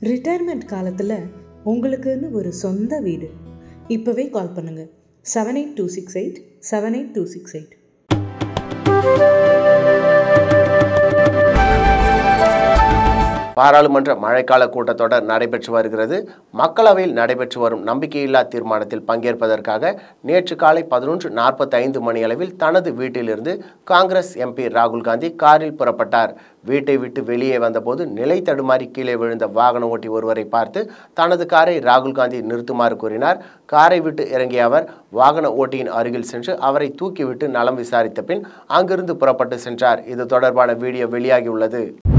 retirement காலத்தில் உங்களுக்குன்னு ஒரு சொந்த வீடு இப்போவே கால் பண்ணுங்கள் seven eight two six eight seven eight two six eight பாராளுமன்ற மழைக்கால கூட்டத்தொடர் நடைபெற்று வருகிறது மக்களவையில் நடைபெற்று வரும் நம்பிக்கையில்லா தீர்மானத்தில் பங்கேற்பதற்காக நேற்று காலை பதினொன்று நாற்பத்தைந்து மணியளவில் தனது வீட்டிலிருந்து காங்கிரஸ் எம்பி ராகுல் காந்தி காரில் புறப்பட்டார் வீட்டை விட்டு வெளியே வந்தபோது நிலை தடுமாறி கீழே விழுந்த வாகன ஓட்டி ஒருவரை பார்த்து தனது காரை ராகுல் காந்தி நிறுத்துமாறு கூறினார் காரை விட்டு இறங்கிய அவர் வாகன ஓட்டியின் அருகில் சென்று அவரை தூக்கிவிட்டு நலம் விசாரித்த பின் அங்கிருந்து புறப்பட்டு சென்றார் இது தொடர்பான வீடியோ வெளியாகியுள்ளது